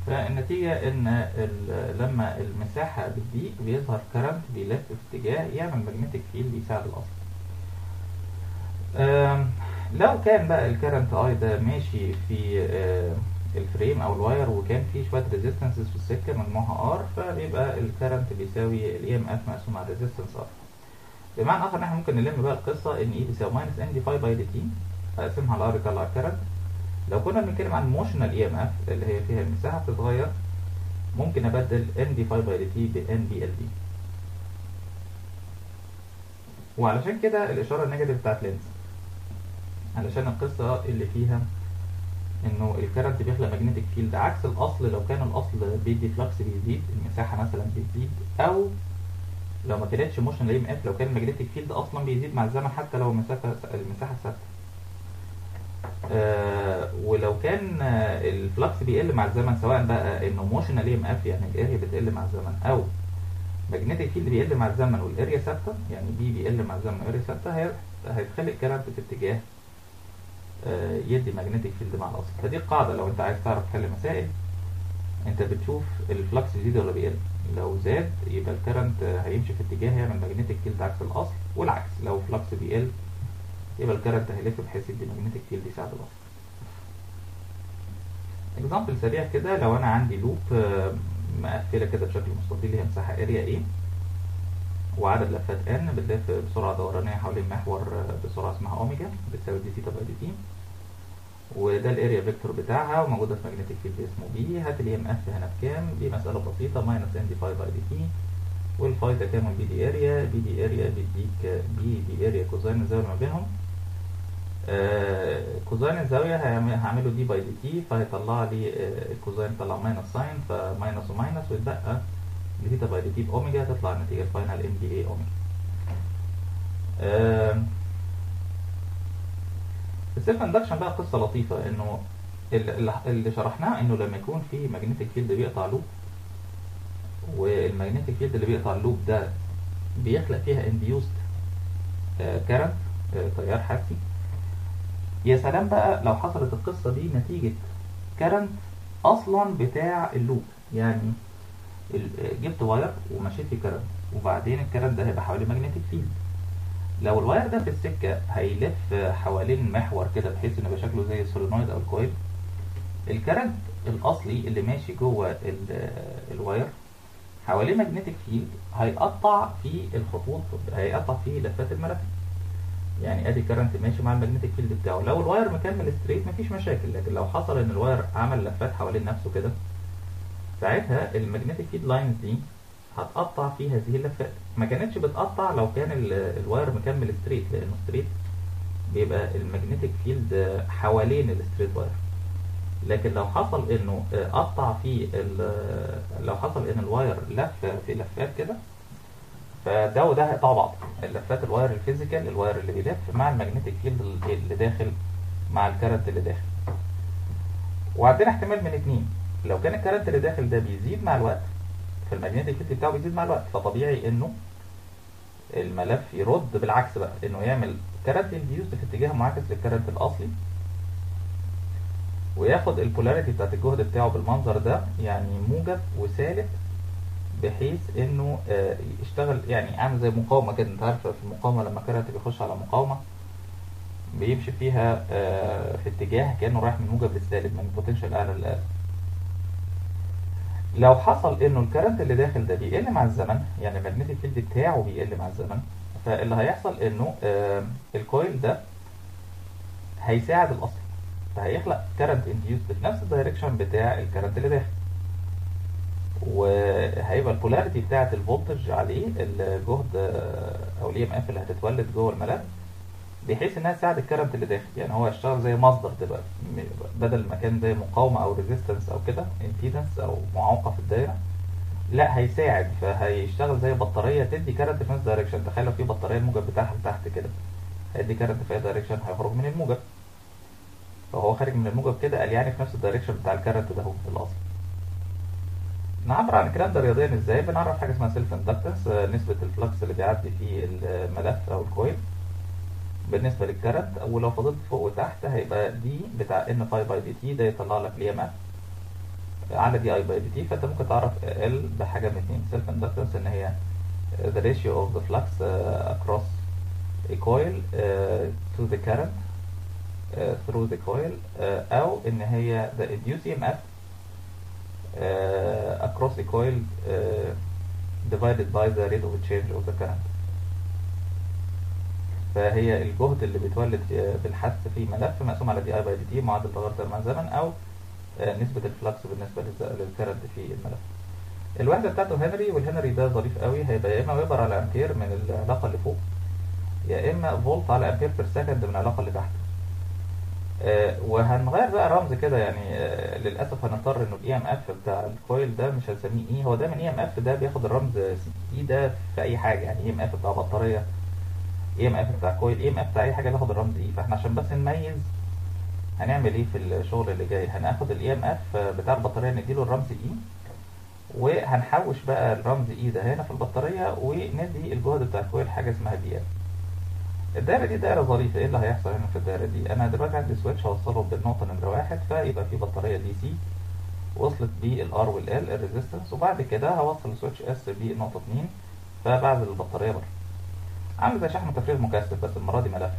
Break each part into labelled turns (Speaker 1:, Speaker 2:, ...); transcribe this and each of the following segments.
Speaker 1: فالنتيجة ان ال- لما المساحة بتضيق بيظهر كرنت بيلف في اتجاه يعمل ماجنتيك فيلد يساعد الاصل آم، لو كان بقى الكرنت اي ده ماشي في آم، الفريم او الواير وكان في شويه ريزيستنسز في السكه مجموعها ار فبيبقى الكرنت بيساوي الاي ام اف مقسوم على الريزيستنس ار بمعنى اخر ان احنا ممكن نلم بقى القصه ان اي بيساوي ماينس ان دي فاي باي دي تي اقسمها على ار يطلع الكرنت لو كنا بنتكلم عن موشنال اي ام اف اللي هي فيها المساحه بتتغير ممكن ابدل ان دي فاي باي دي تي بان دي ال دي وعلشان كده الاشاره النيجاتيف بتاعت لينز علشان القصه اللي فيها انه الكرنت بيخلق ماجنتيك فيلد عكس الاصل لو كان الاصل بيدي فلكس بيزيد المساحه مثلا بتزيد او لو ما كانتش موشن ام اف لو كان الماجنتيك فيلد اصلا بيزيد مع الزمن حتى لو المسافه المساحه ثابته آه ولو كان آه الفلكس بيقل مع الزمن سواء بقى انه موشن ام اف يعني الاريا بتقل مع الزمن او ماجنتيك فيلد بيقل مع الزمن والاريا ثابته يعني بي بيقل مع الزمن والاريا ثابته هي- هيتخلق كرنت في اتجاه آه، يدي ماجنتيك فيلد مع الاصل فدي القاعده لو انت عايز تعرف تحل مسائل انت بتشوف الفلكس يزيد ولا بيقل لو زاد يبقى الكرنت هيمشي في اتجاه يعمل ماجنتيك فيلد عكس الاصل والعكس لو فلكس بيقل يبقى الكرنت هيلف بحيث يدي ماجنتيك فيلد يساعد الاصل اكزامبل سريع كده لو انا عندي لوب آه، مقفله كده بشكل مستطيل هي مساحه اريا ايه وعدد لفات n بتلف بسرعة دورانية حوالين محور آه، بسرعة اسمها اوميجا بتساوي دي ثيتا باي دي تي وده الاريا فيكتور بتاعها وموجودة في ماجنتيك فيلد اسمه بي هات الام اف هنا بكام دي مسألة بسيطة ماينس ان دي فاي باي دي تي والفاي تكامل بي دي اريا بي دي اريا بيديك بي دي اريا كوزين الزاوية ما بينهم آه، كوزين الزاوية هعمل- هعمله دي باي دي تي فهيطلع لي آه، الكوزين طلع ماينس ساين فماينس وماينس ويتبقى دي ثيتا باي دي تي باوميجا تطلع النتيجة الفاينل ام دي اي اوميجا آم، السيلف اندكشن بقى قصة لطيفة انه ال- ال- اللي شرحناه انه لما يكون في ماجنتيك فيلد بيقطع لوب والماجنتيك فيلد اللي بيقطع اللوب ده بيخلق فيها انديوست كارنت تيار حسي يا سلام بقى لو حصلت القصة دي نتيجة كارنت اصلا بتاع اللوب يعني ال- جبت واير ومشيت فيه كارنت وبعدين الكارنت ده هيبقى حوالين ماجنتيك فيلد لو الواير ده في السكة هيلف حوالين محور كده بحيث انه يبقى شكله زي السولينويد او الكويل الكارنت الاصلي اللي ماشي جوه ال- الواير حواليه ماجنتيك فيلد هيقطع في الخطوط هيقطع في لفات الملف يعني ادي كارنت ماشي مع الماجنتيك فيلد بتاعه لو الواير مكمل ستريت مفيش مشاكل لكن لو حصل ان الواير عمل لفات حوالين نفسه كده ساعتها الماجنتيك فيلد لاينز دي هتقطع في هذه اللفات ما كانتش بتقطع لو كان ال- الواير مكمل ستريت لانه ستريت بيبقى الماجنتيك فيلد حوالين الستريت واير لكن لو حصل انه آه، قطع في ال- لو حصل ان الواير لف في لفات كده فده وده هيقطعوا بعض اللفات الواير الفيزيكال الواير اللي بيلف مع الماجنتيك فيلد اللي داخل مع الكرنت اللي داخل وعندنا احتمال من اتنين لو كان الكرنت اللي داخل ده بيزيد مع الوقت فالماجنتيك فيلد بتاعه بيزيد مع الوقت فطبيعي انه الملف يرد بالعكس بقى انه يعمل كرنت انديوست في اتجاه معاكس للكرنت الاصلي وياخد البولاريتي بتاعت الجهد بتاعه بالمنظر ده يعني موجب وسالب بحيث انه آه، يشتغل يعني عامل زي مقاومه كده انت عارف في المقاومه لما كرنت بيخش على مقاومه بيمشي فيها آه، في اتجاه كانه رايح من موجب للسالب من البوتنشال اعلى للاقل لو حصل انه الكرنت اللي داخل ده بيقل مع الزمن يعني الماجنتيك فيلد بتاعه بيقل مع الزمن فاللي هيحصل انه آه، الكويل ده هيساعد الاصل فهيخلق كرنت انديوس في نفس الدايركشن بتاع الكرنت اللي داخل وهيبقى البولاريتي بتاعه الفولتج عليه الجهد آه، او الاي ام اف اللي هتتولد جوه الملف بحيث انها تساعد الكرنت اللي داخل يعني هو يشتغل زي مصدر تبقى م- بدل ما كان زي مقاومه او ريزيستنس او كده امبيدنس او معوقه في الدايره لا هيساعد فهيشتغل زي بطاريه تدي كرنت في نفس دايركشن تخيل لو في بطاريه الموجب بتاعها لتحت كده هيدي كرنت في اي دايركشن هيخرج من الموجب فهو خارج من الموجب كده قال يعني في نفس الدايركشن بتاع الكرنت ده هو في الاصل نعبر عن الكلام ده رياضيا ازاي بنعرف حاجه اسمها سيلف اندكتنس نسبه الفلكس اللي بيعدي في الملف او الكويل بالنسبه للكرنت ولو فضلت فوق وتحت هيبقى دي بتاع ان 5 باي دي تي ده يطلع لك الاي ام اف على دي اي باي دي تي فانت ممكن تعرف ال بحاجه من اتنين سيلف اندكتنس ان هي the ratio of the flux uh, across a coil uh, to the current uh, through the coil uh, او ان هي the induced EMF uh, across a coil uh, divided by the rate of change of the current فهي الجهد اللي بيتولد بالحث في ملف مقسوم على دي اي باي دي تي معدل تغير ترمى الزمن او نسبة الفلكس بالنسبة للكرنت في الملف الوحدة بتاعته هنري والهنري ده ظريف قوي هيبقى يا اما ويبر على امبير من العلاقة اللي فوق يا اما فولت على امبير بير سكند من العلاقة اللي تحت آه وهنغير بقى رمز كده يعني آه للاسف هنضطر انه الاي ام اف بتاع الكويل ده مش هنسميه اي هو دايما اي ام اف ده بياخد الرمز اي ده في اي حاجه يعني اي ام اف بتاع بطاريه اي ام اف بتاع كويل اي ام اف بتاع اي حاجه بياخد الرمز اي فاحنا عشان بس نميز هنعمل ايه في الشغل اللي جاي هناخد الاي ام اف بتاع البطاريه نديله الرمز اي وهنحوش بقى الرمز اي ده هنا في البطاريه وندي الجهد بتاع الكويل حاجه اسمها بي ال الدايره دي دايره ظريفه ايه اللي هيحصل هنا في الدايره دي انا دلوقتي عندي سويتش هوصله بالنقطه نمره واحد فيبقى في بطاريه دي سي وصلت بالار والال الريزيستنس وبعد كده هوصل السويتش اس بنقطه 2 فبعزل البطاريه بره عامل زي شحن تفريغ مكثف بس المره دي ملف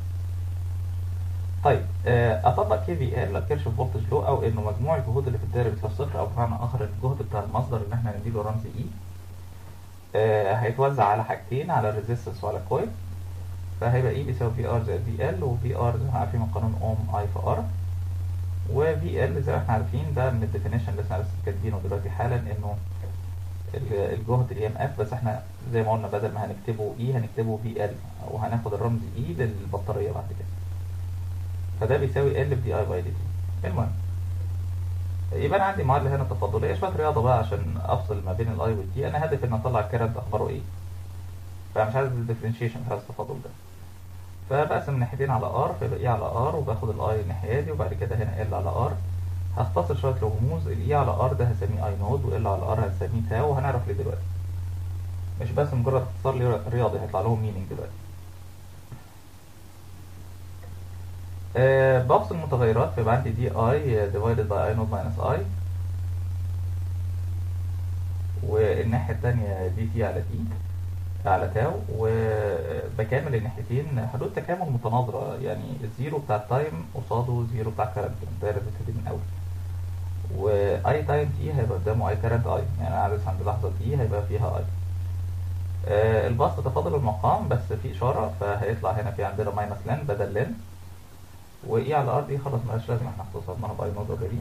Speaker 1: طيب اطبق كي في ال كيرش فولتج لو او انه مجموع الجهود اللي في الدايره بتساوي صفر او بمعنى اخر الجهد بتاع المصدر اللي احنا هنديله رمز اي آه هيتوزع على حاجتين على الريزيستنس وعلى الكويل فهيبقى اي بيساوي في ار زائد في ال وفي ار زي ما احنا عارفين من قانون اوم اي في ار وفي ال زي ما احنا عارفين ده من الديفينيشن اللي احنا لسه كاتبينه دلوقتي حالا انه الجهد الاي ام اف بس احنا زي ما قلنا بدل ما هنكتبه اي هنكتبه في ال وهناخد الرمز اي للبطاريه بعد كده فده بيساوي ال دي اي باي دي تي المهم يبقى انا عندي معادله هنا تفاضليه شويه رياضه بقى عشان افصل ما بين الاي والتي انا هدفي ان اطلع الكرنت اخباره ايه فمش عايز الديفرنشيشن مش عايز التفاضل ده فبقسم الناحيتين على ار فيبقى اي على ار وباخد الاي الناحيه دي وبعد كده هنا ال على ار هختصر شويه الرموز الاي على ار ده هسميه اي نود وال على ار هسميه تاو وهنعرف ليه دلوقتي مش بس مجرد اختصار رياضي هيطلع لهم مينينج دلوقتي أه بفصل المتغيرات فيبقى عندي دي اي ديفايدد باي اي نود ماينس اي والناحية التانية دي تي على تي على تاو وبكامل الناحيتين حدود تكامل متناظرة يعني الزيرو بتاع التايم قصاده زيرو بتاع الكرنت الدايرة بتبتدي من أول واي تايم تي هيبقى قدامه اي كرنت اي يعني عدد عند لحظة تي هيبقى فيها اي أه البسط تفاضل المقام بس في إشارة فهيطلع هنا في عندنا ماينس لن بدل لن واي على ار دي خلاص مالهاش لازم احنا اختصرناها باي نود اوريدي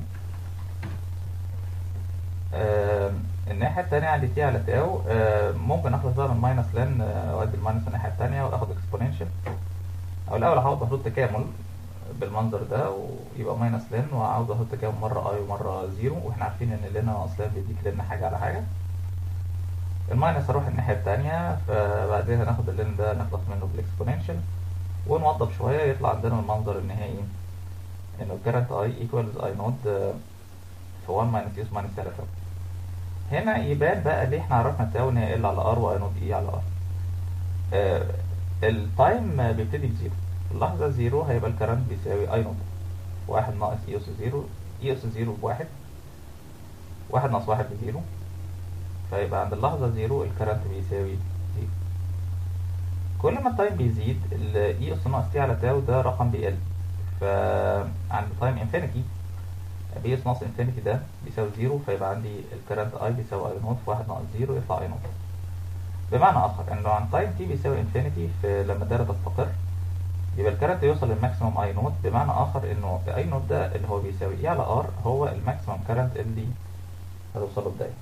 Speaker 1: الناحية التانية عندي تي على تاو آه ممكن اخلص بقى من ماينس لان اودي الماينس الناحية التانية واخد اكسبوننشال او الاول هحط حدود تكامل بالمنظر ده ويبقى ماينس لن وعاوز احط تكامل مرة اي ومرة زيرو واحنا عارفين ان لن اصلا بيديك لن حاجة على حاجة الماينس هروح الناحية التانية فبعدين هناخد اللين ده نخلص منه بالاكسبوننشال ونوضب شوية يطلع عندنا المنظر النهائي انه الكرنت اي ايكوالز اي نود في 1 ماينس يوس ماينس 3 هنا يبان بقى ليه احنا عرفنا التاو ان هي ال على ار واي نود اي على ار آه التايم بيبتدي بزيرو في اللحظة زيرو هيبقى الكرنت بيساوي اي نود واحد ناقص اي اس زيرو اي اس زيرو بواحد واحد ناقص واحد بزيرو فيبقى عند اللحظة زيرو الكرنت بيساوي زيرو كل ما التايم بيزيد الاي اس ناقص تي على تاو ده رقم بيقل فعند تايم انفينيتي بي اس ناقص انفينيتي ده بيساوي زيرو فيبقى عندي الكرنت اي بيساوي اي نوت في واحد ناقص زيرو يطلع اي نوت بمعنى اخر انه عند تايم تي بيساوي انفينيتي في لما الدايره تستقر يبقى الكرنت يوصل للماكسيموم اي نوت بمعنى اخر انه اي نوت ده اللي هو بيساوي اي على ار هو الماكسيموم كرنت اللي هتوصل له الدايره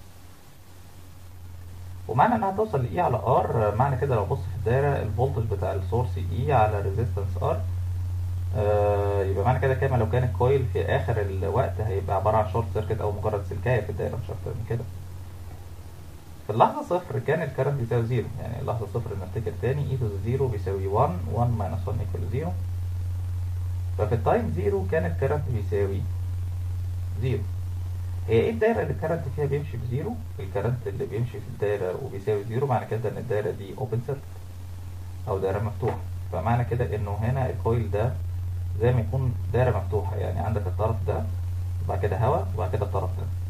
Speaker 1: ومعنى انها توصل لاي على ار معنى كده لو بص في الدايره الفولتج بتاع السورس اي على ريزيستنس ار آه يبقى معنى كده كما لو كان الكويل في اخر الوقت هيبقى عباره عن شورت سيركت او مجرد سلكايه في الدايره مش اكتر من كده في اللحظه صفر كان الكرنت بيساوي زيرو يعني اللحظه صفر نفتكر تاني اي تو زيرو بيساوي 1 1 ماينس 1 ايكوال زيرو ففي التايم زيرو كان الكرنت بيساوي زيرو هي ايه الدايره اللي الكرنت فيها بيمشي بزيرو الكرنت اللي بيمشي في الدايره وبيساوي زيرو معنى كده ان الدايره دي اوبن سيركت او دايره مفتوحه فمعنى كده انه هنا الكويل ده زي ما يكون دايره مفتوحه يعني عندك الطرف ده وبعد كده هواء وبعد كده الطرف ده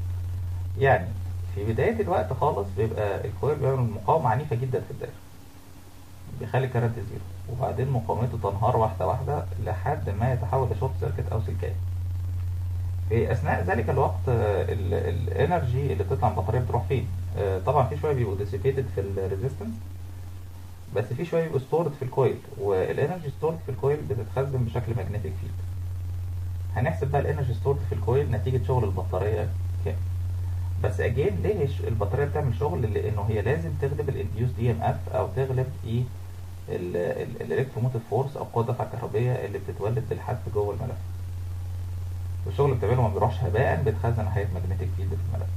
Speaker 1: يعني في بداية الوقت خالص بيبقى الكويل بيعمل مقاومة عنيفة جدا في الدايرة بيخلي كارنت زيرو وبعدين مقاومته تنهار واحدة واحدة لحد ما يتحول لشورت سيركت أو سلكية في أثناء ذلك الوقت الانرجي اللي بتطلع من البطارية بتروح فين؟ آه، طبعا في شوية بيبقوا ديسيبيتد في الريزيستنس بس في شوية بيبقوا ستورد في الكويل والانرجي ستورد في الكويل بتتخزن بشكل ماجنتيك فيلد هنحسب بقى الانرجي ستورد في الكويل نتيجة شغل البطارية كام بس اجين ليه الش- البطارية بتعمل شغل لانه هي لازم تغلب الانديوس دي ام اف او تغلب ايه الالكتروموتيف فورس او قوة الدفع الكهربية اللي بتتولد بالحذف جوه الملف والشغل اللي بتعمله ما بيروحش هباء بيتخزن ناحية ماجنتيك فيلد في الملف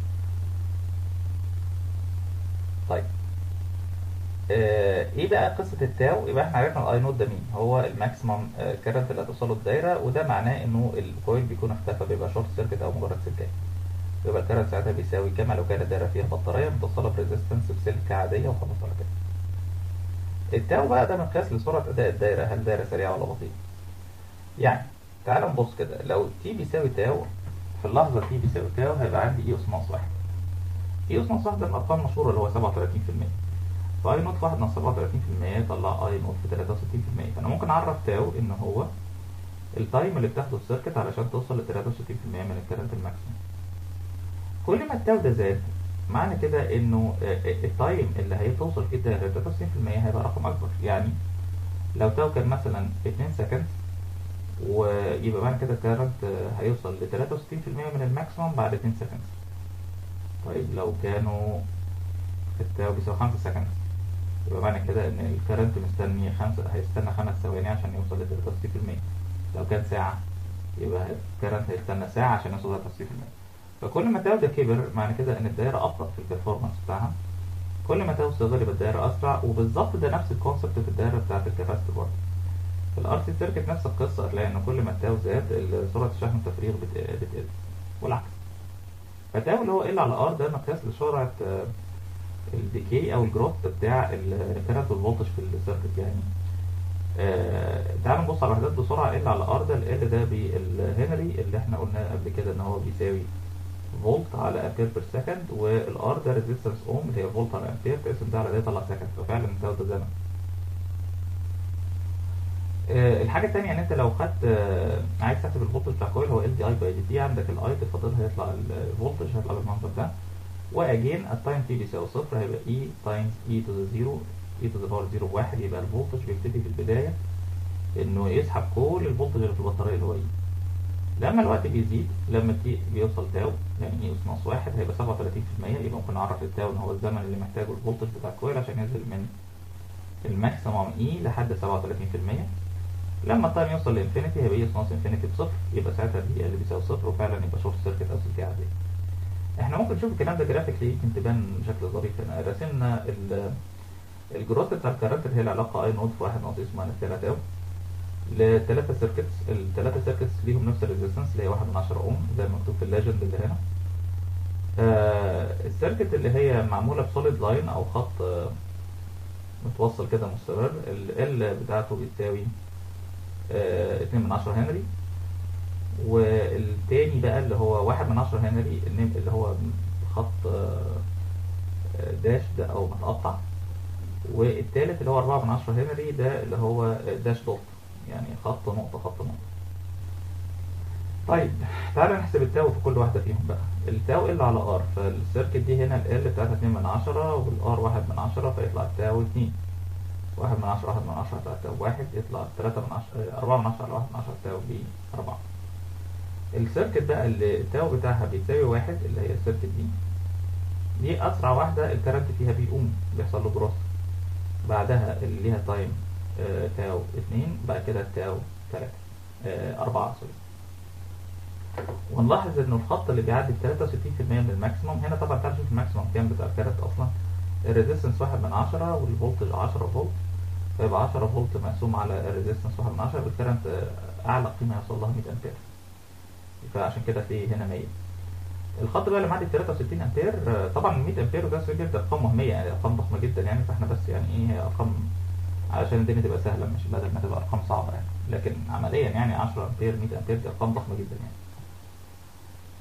Speaker 1: طيب آه، ايه بقى قصة التاو يبقى احنا عرفنا الاي نوت ده مين هو الماكسيمم كارنت اللي هتوصله الدايرة وده معناه انه الكويل بيكون اختفى بيبقى شورت سيركت او مجرد سلكية يبقى الكارنت ساعتها بيساوي كما لو كانت الدايرة فيها بطارية متوصلة بريزيستنس بسلكة عادية وخلاص على كده التاو بقى ده مقياس لسرعة اداء الدايرة هل الدايرة سريعة ولا بطيئة يعني تعال نبص كده لو تي بيساوي تاو في اللحظة تي بيساوي تاو هيبقى عندي اي اس ناقص واحد اي اس ناقص واحد ده من الارقام المشهورة اللي هو 37% فاي نوت في 1 ناقص 37% يطلع اي نوت في 63% فانا ممكن اعرف تاو ان هو التايم اللي بتاخده السيركت علشان توصل ل 63% من الكرنت الماكسيموم كل ما التاو ده زاد معنى كده انه آه، آه، التايم اللي هيتوصل فيه ده ل 63% هيبقى رقم اكبر يعني لو تاو كان مثلا 2 سكند ويبقى معنى كده الكرنت آه، هيوصل ل 63% من الماكسيموم بعد 2 سكند طيب لو كانوا التاو بيساوي 5 سكند يبقى معنى كده ان الكرنت مستني خمسة هيستنى خمس ثواني عشان يوصل ل 63% لو كان ساعة يبقى الكرنت هيستنى ساعة عشان يوصل ل 63% فكل ما تاو ده كبر معنى كده ان الدايرة ابطأ في البرفورمانس بتاعها كل ما تاو صغر يبقى الدايرة اسرع وبالظبط ده نفس الكونسبت في الدايرة بتاعت الكاباسيتور برضه في الار سي سيركت نفس القصة هتلاقي ان كل ما التاو زاد ال- سرعة الشحن والتفريغ بت- بتقل والعكس فتاو اللي هو ال على ار ده مقياس لسرعة آه، الديكي او الجروث بتاع الكرنت والفولتج في السيركت يعني آه تعالوا نبص على الوحدات بسرعه ال على ار ده ال ده بالهنري اللي احنا قلنا قبل كده ان هو بيساوي فولت على امبير بير سكند والار ده ريزيستنس اوم اللي هي فولت على امبير تقسم ده على ده يطلع سكند ففعلا ده ده زمن آه، الحاجة التانية ان انت لو خدت آه، عايز تحسب الفولتج بتاع الكويل هو ال دي اي باي دي تي عندك الاي تفضل هيطلع الفولتج هيطلع بالمنظر ده واجين التايم تي بيساوي صفر هيبقى اي تايمز اي تو ذا زيرو اي تو ذا باور زيرو بواحد يبقى الفولتج بيبتدي في البداية انه يسحب كل الفولتج اللي في البطارية اللي هو اي لما الوقت بيزيد لما تي بيوصل تاو يعني اي اس ناقص واحد هيبقى 37% يبقى ممكن نعرف التاو ان هو الزمن اللي محتاجه الفولتج بتاع الكويل عشان ينزل من الماكسيموم اي لحد 37% لما التايم يوصل لانفينيتي هيبقى اي اس ناقص انفينيتي بصفر يبقى ساعتها دي اللي بيساوي صفر وفعلا يبقى شورت سيركت او سلكية عادية احنا ممكن نشوف الكلام ده جرافيكلي يمكن تبان بشكل ظريف هنا رسمنا ال- الجروث بتاع الكارنت اللي هي العلاقة اي نوت في واحد ناقص اس ماينس 3 او لثلاثة سيركتس الثلاثة سيركتس ليهم نفس الريزيستنس اللي هي 1 من 10 اوم زي ما مكتوب في الليجند اللي هنا آه السيركت اللي هي معمولة بسوليد لاين او خط آه متوصل كده مستمر ال L بتاعته بتساوي آه 2 من 10 هنري والتاني بقى اللي هو 1 من 10 هنري النم- اللي هو خط آه، آه، داش ده او متقطع والتالت اللي هو 4 من 10 هنري ده اللي هو داش دوت يعني خط نقطة خط نقطة طيب تعالى نحسب التاو في كل واحدة فيهم بقى التاو ال على ار فالسيركت دي هنا ال بتاعتها 2 من 10 والار 1 من 10 فيطلع التاو 2 1 من 10 1 من 10 يطلع التاو 1 يطلع 3 من 10 4 من 10 على 1 من 10 التاو ب 4 السيركت بقى اللي التاو بتاعها بيساوي واحد اللي هي السيركت دي دي اسرع واحده الكرنت فيها بيقوم بيحصل له جروث بعدها اللي ليها تايم آه تاو 2 بعد كده تاو 3 آه 4 سوري ونلاحظ انه الخط اللي بيعدي ب 63% من الماكسيموم هنا طبعا تعال نشوف الماكسيموم كام بتاع الكارت اصلا الريزيستنس 1 من 10 والفولتج 10 فولت فيبقى 10 فولت مقسوم على الريزيستنس 1 من 10 بالكرنت آه، اعلى قيمه يوصل لها 100 امبير فعشان كده في هنا 100 الخط بقى اللي معدي 63 امبير آه، طبعا 100 امبير وده امبير ده ارقام وهميه يعني ارقام ضخمه جدا يعني فاحنا بس يعني ايه هي ارقام علشان الدنيا تبقى سهله مش بدل ما تبقى ارقام صعبه يعني لكن عمليا يعني 10 امبير 100 امبير دي ارقام ضخمه جدا يعني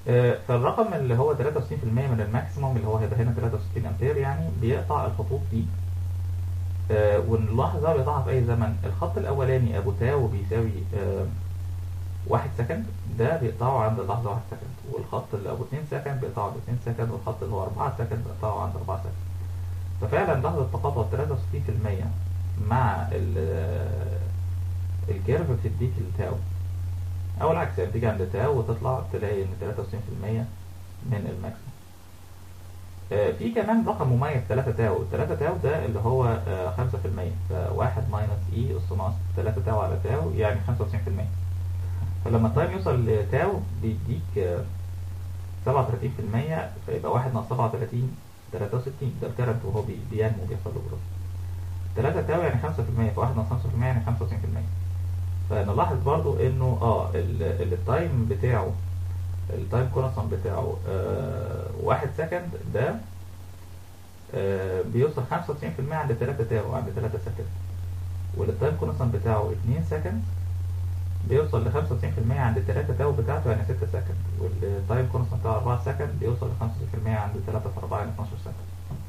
Speaker 1: آه، فالرقم اللي هو 63% من الماكسيموم اللي هو هيبقى هنا 63 امبير يعني بيقطع الخطوط دي آه، ونلاحظ ده بيقطعها في اي زمن الخط الاولاني ابو تاو بيساوي آه، واحد سكند ده بيقطعه عند لحظة واحد سكند والخط اللي ابو 2 سكند بيقطعه عند 2 سكند والخط اللي هو 4 سكند بيقطعه عند 4 سكند ففعلا لحظة تقاطع 63% مع ال- الكيرف بتديك التاو او العكس يعني بتيجي عند تاو وتطلع تلاقي ان 63% من الماكسيموم آه، في كمان رقم مميز 3 تاو 3 تاو ده اللي هو آه، 5% فواحد ماينس اي اس ناقص 3 تاو على تاو يعني 95% فلما التايم يوصل لتاو بيديك آه، 37% فيبقى 1 ناقص 37 63 ده الكرنت وهو بي- بينمو بيحصل له جروث 3 تاو يعني 5% ف1 ناقص 5% يعني 95% فنلاحظ برضو انه اه ال- ال- التايم بتاعه التايم كونستانت بتاعه آه واحد سكند ده آه بيوصل 95% عند 3 تاو عند 3 سكند والتايم كونستانت بتاعه 2 سكند بيوصل ل 95% عند 3 تاو بتاعته يعني 6 سكند والتايم كونستانت بتاعه 4 سكند بيوصل ل 95% عند 3 في 4 يعني 12 سكند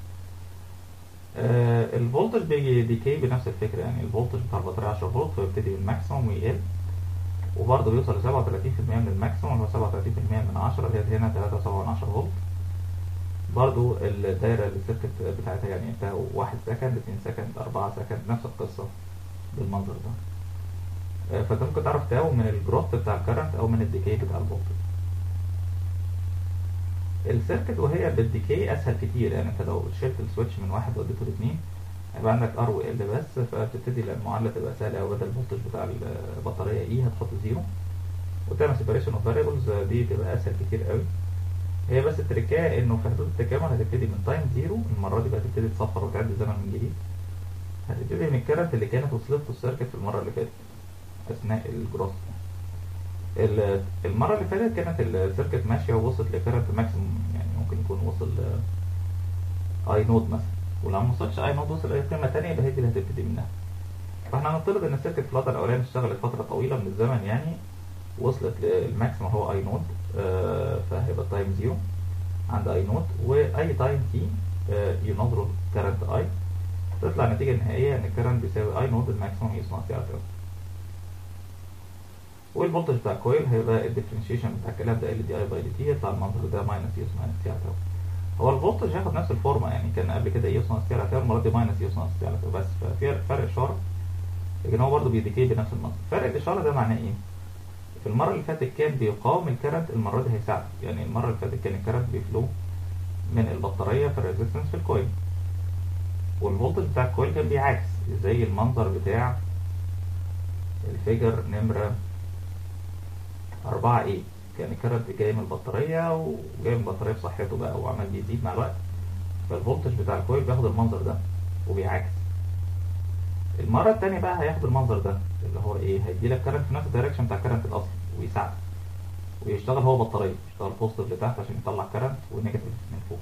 Speaker 1: آه الفولتج بيديكي بنفس الفكرة يعني الفولتج بتاع البطارية 10 فولت فيبتدي من الماكسيموم ويقل وبرضه بيوصل ل 37% من الماكسيموم اللي هو 37% من 10 اللي هي هنا 3.7 فولت برضه الدايرة السيركت بتاعتها يعني انت 1 سكند 2 سكند 4 سكند نفس القصة بالمنظر ده آه، فانت ممكن تعرف تاو من الجروث بتاع الكرنت او من الديكي بتاع الفولتج السيركت وهي بالديكي اسهل كتير يعني انت لو شلت السويتش من واحد وديته لاثنين هيبقى عندك ار وال بس فبتبتدي المعادله تبقى سهله قوي بدل الفولتج بتاع البطاريه اي هتحط زيرو وتعمل سيبريشن اوف فاريبلز دي تبقى اسهل كتير قوي هي بس التركية انه في حدود التكامل هتبتدي من تايم زيرو المره دي بقى تبتدي تصفر وتعد الزمن من جديد هتبتدي من الكرنت اللي كانت وصلت له السيركت في المره اللي فاتت اثناء الجروث ال- المرة اللي فاتت كانت السيركت ماشية ووصلت لكرنت ماكسيموم يعني ممكن يكون وصل اي نود مثلا ولو ما وصلش اي نود وصل اي قيمة تانية يبقى هي دي اللي هتبتدي منها فاحنا هنفترض ان السيركت في الوضع الاولاني اشتغلت فترة طويلة من الزمن يعني وصلت للماكسيموم هو اي نود آه، فهيبقى التايم زيرو عند اي نود واي تايم تي ينظر كرنت اي تطلع النتيجة النهائية ان الكرنت بيساوي اي نود الماكسيموم يسمع سي ار والفولتج بتاع الكويل هيبقى الديفرنشيشن بتاع الكلام ده ال دي اي باي دي تي يطلع المنظر ده ماينس يوس ماينس تي على تاو هو الفولتج هياخد نفس الفورمه يعني كان قبل كده يوس ناقص تي على تاو المره دي ماينس يوس ناقص تي على تاو بس ففي فرق اشاره لكن هو برضه بيديكي بنفس المنظر فرق الاشاره ده معناه ايه؟ في المره اللي فاتت كان بيقاوم الكرنت المره دي هيساعده يعني المره اللي فاتت كان الكرنت بيفلو من البطاريه في الريزيستنس في الكويل والفولتج بتاع الكويل كان بيعكس زي المنظر بتاع الفيجر نمره 4 ايه كان الكرنت جاي من البطارية وجاي من البطارية بصحته بقى وعمال بيزيد مع الوقت فالفولتج بتاع الكويل بياخد المنظر ده وبيعكس المرة التانية بقى هياخد المنظر ده اللي هو ايه هيدي لك كرنت في نفس الدايركشن بتاع الكرنت الاصلي ويساعدك ويشتغل هو بطارية يشتغل بوزيتيف لتحت عشان يطلع كرنت ونيجاتيف من فوق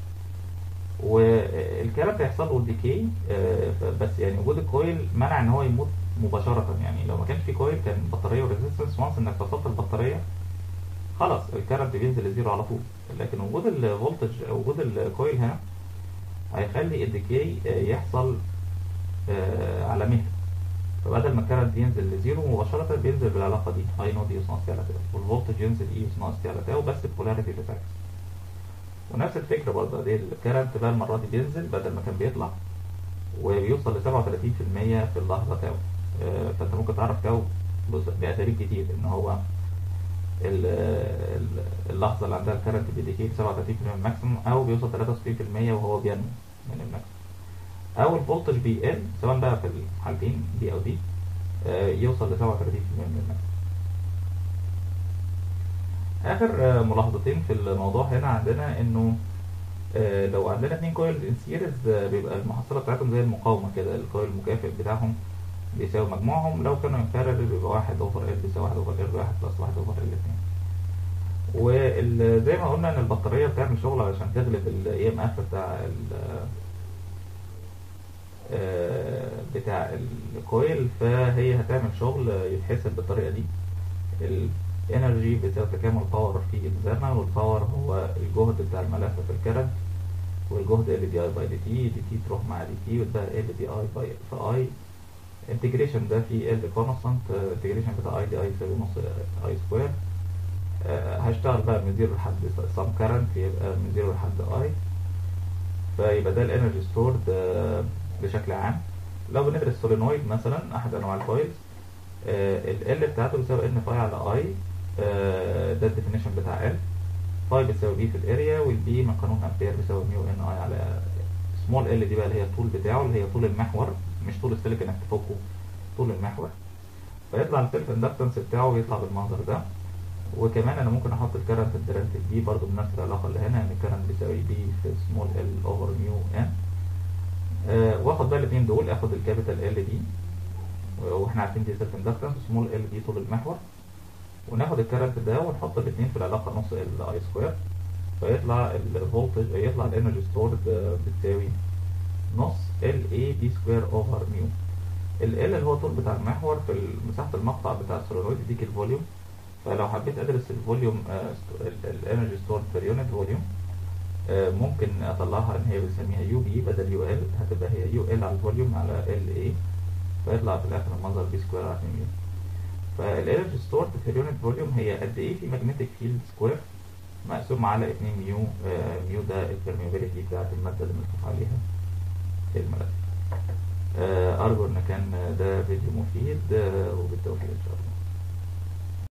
Speaker 1: والكرنت هيحصل له ديكي بس يعني وجود الكويل منع ان هو يموت مباشرة يعني لو ما كانش في كويل كان البطارية وريزيستنس وانس انك فصلت البطارية خلاص الكرنت بينزل لزيرو على طول لكن وجود الفولتج وجود الكويل هنا هيخلي الديكي يحصل آه، على مهل فبدل ما الكرنت ينزل لزيرو مباشرة بينزل بالعلاقة دي اي نود يوس ناقص تي على تاو والفولتج ينزل اي يوس ناقص تي على تاو بس البولاريتي بتاعتك ونفس الفكرة برضه دي الكرنت بقى المرة دي بينزل بدل ما كان بيطلع وبيوصل ل 37% في اللحظة تاو آه، فانت ممكن تعرف تاو بص- بأساليب كتير ان هو ال- ال- اللحظة اللي عندها الكرنت بيديكي 37% من الماكسيموم او بيوصل 63% وهو بينمو من الماكسيموم او الفولتج بيقل سواء بقى في الحالتين دي او دي آه، يوصل ل 37% من الماكسيموم اخر آه، ملاحظتين في الموضوع هنا عندنا انه آه، لو عندنا اتنين كويلز ان سيريز بيبقى المحصلة بتاعتهم زي المقاومة كده الكويل المكافئ بتاعهم بيساوي مجموعهم لو كانوا انفارل بيبقى واحد اوفر ال بيساوي واحد اوفر ال واحد بلس واحد اوفر ال اتنين وزي ما قلنا ان البطارية بتعمل شغل علشان تغلب الاي ام اف بتاع ال آه، بتاع الكويل فهي هتعمل شغل يتحسب بالطريقة دي ال- انرجي بتساوي تكامل باور في الزمن والباور هو الجهد بتاع الملف في الكرنت والجهد ال دي اي باي دي تي دي تي تروح مع دي تي وده ال دي اي باي في اي انتجريشن ده في ال كونستانت انتجريشن بتاع اي دي اي يساوي نص اي سكوير هشتغل بقى من زيرو لحد سم كرنت يبقى من زيرو لحد اي فيبقى ده الانرجي ستورد بشكل عام لو بندرس سولينويد مثلا احد انواع الكويلز ال بتاعته بتساوي ان فاي على اي ده الديفينيشن بتاع ال فاي بتساوي بي في الاريا والبي من قانون امبير بيساوي ميو ان اي على سمول ال دي بقى اللي هي الطول بتاعه اللي هي طول المحور مش طول السلك انك تفكه طول المحور فيطلع السيلف اندكتنس بتاعه يطلع بالمنظر ده وكمان انا ممكن احط الكرنت الدرنت بي برضو بنفس العلاقه اللي هنا ان الكرنت بيساوي بي في سمول ال اوفر ميو ان أه واخد بقى الاثنين دول اخد الكابيتال ال دي واحنا عارفين دي سيلف اندكتنس سمول ال دي طول المحور وناخد الكرنت ده ونحط الاثنين في العلاقه نص ال اي سكوير فيطلع الفولتج يطلع الانرجي ستورد بتساوي نص ال اي بي سكوير اوفر ميو ال ال اللي هو طول بتاع المحور في مساحه المقطع بتاع السولينويد يديك الفوليوم فلو حبيت ادرس الفوليوم الانرجي ستورد بير يونت فوليوم ممكن اطلعها ان هي بنسميها يو بي بدل يو ال هتبقى هي يو ال على الفوليوم على ال اي فيطلع في الاخر المنظر بي سكوير على 2 ميو فالانرجي ستورد في اليونت فوليوم هي قد ايه في ماجنتيك فيلد سكوير مقسوم على 2 ميو آه ميو ده البرميابيليتي بتاعت الماده اللي ملفوف عليها الملف آه ارجو ان كان ده فيديو مفيد آه وبالتوفيق ان شاء الله